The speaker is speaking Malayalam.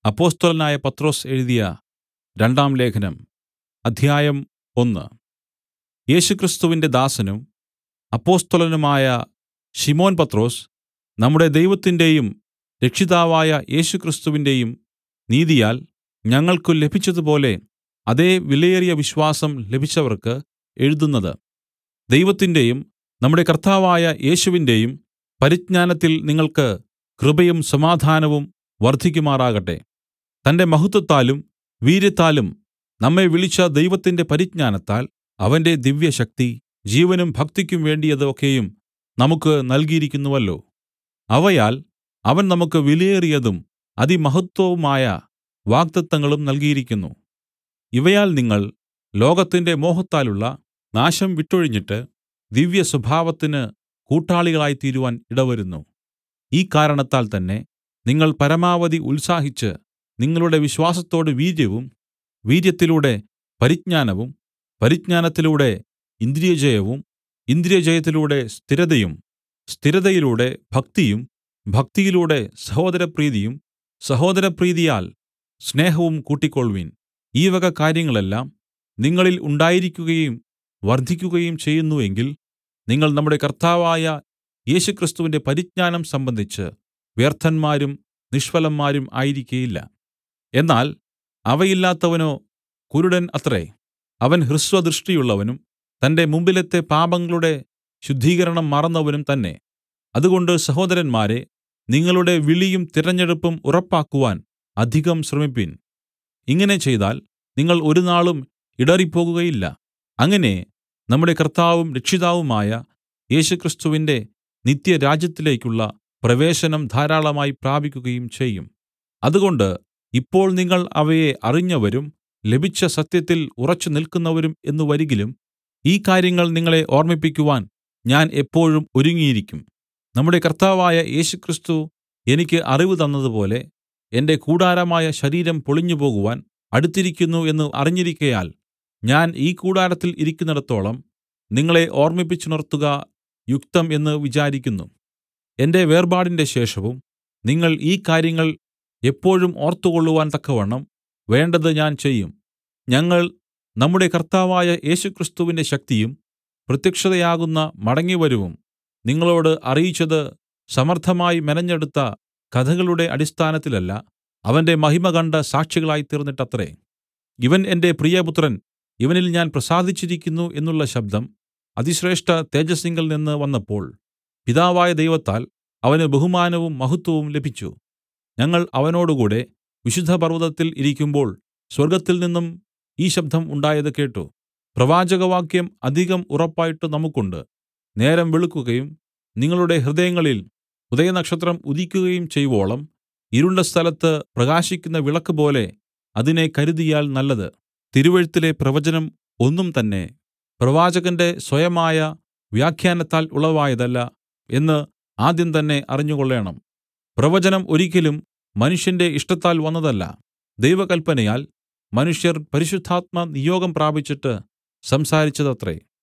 അപ്പൊസ്തലനായ പത്രൊസ് എഴുതിയ രണ്ടാം ലേഖനം അധ്യായം ഒന്ന് യേശുക്രിസ്തുവിന്റെ ദാസനും അപ്പൊസ്തലനുമായ ശിമോൻ പത്രൊസ് നമ്മുടെ ദൈവത്തിന്റെയും രക്ഷിതാവായ യേശുക്രിസ്തുവിന്റെയും നീതിയാൽ ഞങ്ങൾക്കു ലഭിച്ചതുപോലെ അതേ വിലയേറിയ വിശ്വാസം ലഭിച്ചവർക്ക് എഴുതുന്നത് ദൈവത്തിന്റെയും നമ്മുടെ കർത്താവായ യേശുവിന്റെയും പരിജ്ഞാനത്തിൽ നിങ്ങൾക്ക് കൃപയും സമാധാനവും വർദ്ധിക്കുമാറാകട്ടെ തന്റെ മഹത്വത്താലും വീര്യത്താലും നമ്മെ വിളിച്ച ദൈവത്തിന്റെ പരിജ്ഞാനത്താൽ അവന്റെ ദിവ്യശക്തി ജീവനും ഭക്തിക്കും വേണ്ടിയത് ഒക്കെയും നമുക്ക് നൽകിയിരിക്കുന്നുവല്ലോ അവയാൽ അവൻ നമുക്ക് വിലയേറിയതും അതിമഹത്വവുമായ വാഗ്ദത്തങ്ങളും നൽകിയിരിക്കുന്നു ഇവയാൽ നിങ്ങൾ ലോകത്തിന്റെ മോഹത്താലുള്ള നാശം വിട്ടൊഴിഞ്ഞിട്ട് ദിവ്യസ്വഭാവത്തിന് കൂട്ടാളികളായിത്തീരുവാൻ ഇടവരുന്നു ഈ കാരണത്താൽ തന്നെ നിങ്ങൾ പരമാവധി ഉത്സാഹിച്ച് നിങ്ങളുടെ വിശ്വാസത്തോട് വീര്യവും വീര്യത്തിലൂടെ പരിജ്ഞാനവും പരിജ്ഞാനത്തിലൂടെ ഇന്ദ്രിയജയവും ഇന്ദ്രിയജയത്തിലൂടെ സ്ഥിരതയും സ്ഥിരതയിലൂടെ ഭക്തിയും ഭക്തിയിലൂടെ സഹോദരപ്രീതിയും സഹോദരപ്രീതിയാൽ സ്നേഹവും കൂട്ടിക്കൊൾവിൻ ഈ വക കാര്യങ്ങളെല്ലാം നിങ്ങളിൽ ഉണ്ടായിരിക്കുകയും വർദ്ധിക്കുകയും ചെയ്യുന്നു എങ്കിൽ നിങ്ങൾ നമ്മുടെ കർത്താവായ യേശുക്രിസ്തുവിന്റെ പരിജ്ഞാനം സംബന്ധിച്ച് വ്യർത്ഥന്മാരും നിഷ്ഫലന്മാരും ആയിരിക്കയില്ല എന്നാൽ അവയില്ലാത്തവനോ കുരുടൻ അത്രേ അവൻ ഹ്രസ്വദൃഷ്ടിയുള്ളവനും തന്റെ മുമ്പിലത്തെ പാപങ്ങളുടെ ശുദ്ധീകരണം മറന്നവനും തന്നെ അതുകൊണ്ട് സഹോദരന്മാരെ നിങ്ങളുടെ വിളിയും തിരഞ്ഞെടുപ്പും ഉറപ്പാക്കുവാൻ അധികം ശ്രമിപ്പിൻ ഇങ്ങനെ ചെയ്താൽ നിങ്ങൾ ഒരുനാളും ഇടറിപ്പോകുകയില്ല അങ്ങനെ നമ്മുടെ കർത്താവും രക്ഷിതാവുമായ യേശുക്രിസ്തുവിന്റെ നിത്യരാജ്യത്തിലേക്കുള്ള പ്രവേശനം ധാരാളമായി പ്രാപിക്കുകയും ചെയ്യും അതുകൊണ്ട് ഇപ്പോൾ നിങ്ങൾ അവയെ അറിഞ്ഞവരും ലഭിച്ച സത്യത്തിൽ ഉറച്ചു നിൽക്കുന്നവരും എന്ന് വരികിലും ഈ കാര്യങ്ങൾ നിങ്ങളെ ഓർമ്മിപ്പിക്കുവാൻ ഞാൻ എപ്പോഴും ഒരുങ്ങിയിരിക്കും നമ്മുടെ കർത്താവായ യേശുക്രിസ്തു എനിക്ക് അറിവ് തന്നതുപോലെ എന്റെ കൂടാരമായ ശരീരം പൊളിഞ്ഞുപോകുവാൻ അടുത്തിരിക്കുന്നു എന്ന് അറിഞ്ഞിരിക്കയാൽ ഞാൻ ഈ കൂടാരത്തിൽ ഇരിക്കുന്നിടത്തോളം നിങ്ങളെ ഓർമ്മിപ്പിച്ചുണർത്തുക യുക്തം എന്ന് വിചാരിക്കുന്നു എന്റെ വേർപാടിന്റെ ശേഷവും നിങ്ങൾ ഈ കാര്യങ്ങൾ എപ്പോഴും ഓർത്തുകൊള്ളുവാൻ തക്കവണ്ണം വേണ്ടത് ഞാൻ ചെയ്യും ഞങ്ങൾ നമ്മുടെ കർത്താവായ യേശുക്രിസ്തുവിന്റെ ശക്തിയും പ്രത്യക്ഷതയാകുന്ന മടങ്ങിവരവും നിങ്ങളോട് അറിയിച്ചത് സമർത്ഥമായി മെനഞ്ഞെടുത്ത കഥകളുടെ അടിസ്ഥാനത്തിലല്ല അവന്റെ മഹിമ കണ്ട സാക്ഷികളായി തീർന്നിട്ടത്രേ ഇവൻ എന്റെ പ്രിയപുത്രൻ ഇവനിൽ ഞാൻ പ്രസാദിച്ചിരിക്കുന്നു എന്നുള്ള ശബ്ദം അതിശ്രേഷ്ഠ തേജസ്സിങ്കൽ നിന്ന് വന്നപ്പോൾ പിതാവായ ദൈവത്താൽ അവന് ബഹുമാനവും മഹത്വവും ലഭിച്ചു ഞങ്ങൾ അവനോടുകൂടെ വിശുദ്ധ പർവ്വതത്തിൽ ഇരിക്കുമ്പോൾ സ്വർഗ്ഗത്തിൽ നിന്നും ഈ ശബ്ദം ഉണ്ടായത് കേട്ട് പ്രവാചകവാക്യം അധികം ഉറപ്പായിട്ട് നമുക്കുണ്ട് നേരം വെളുക്കുകയും നിങ്ങളുടെ ഹൃദയങ്ങളിൽ ഉദയനക്ഷത്രം ഉദിക്കുകയും ചെയ്‌വോളം ഇരുണ്ട സ്ഥലത്ത് പ്രകാശിക്കുന്ന വിളക്കുപോലെ അതിനെ കരുതിയാൽ നല്ലത് തിരുവെഴുത്തിലെ പ്രവചനം ഒന്നും തന്നെ പ്രവാചകന്റെ സ്വയമായ വ്യാഖ്യാനത്താൽ ഉളവായതല്ല എന്ന് ആദ്യം തന്നെ അറിഞ്ഞുകൊള്ളേണം പ്രവചനം ഒരിക്കലും മനുഷ്യന്റെ ഇഷ്ടത്താൽ വന്നതല്ല ദൈവകൽപ്പനയാൽ മനുഷ്യർ പരിശുദ്ധാത്മ നിയോഗം പ്രാപിച്ചിട്ട് സംസാരിച്ചതത്രേ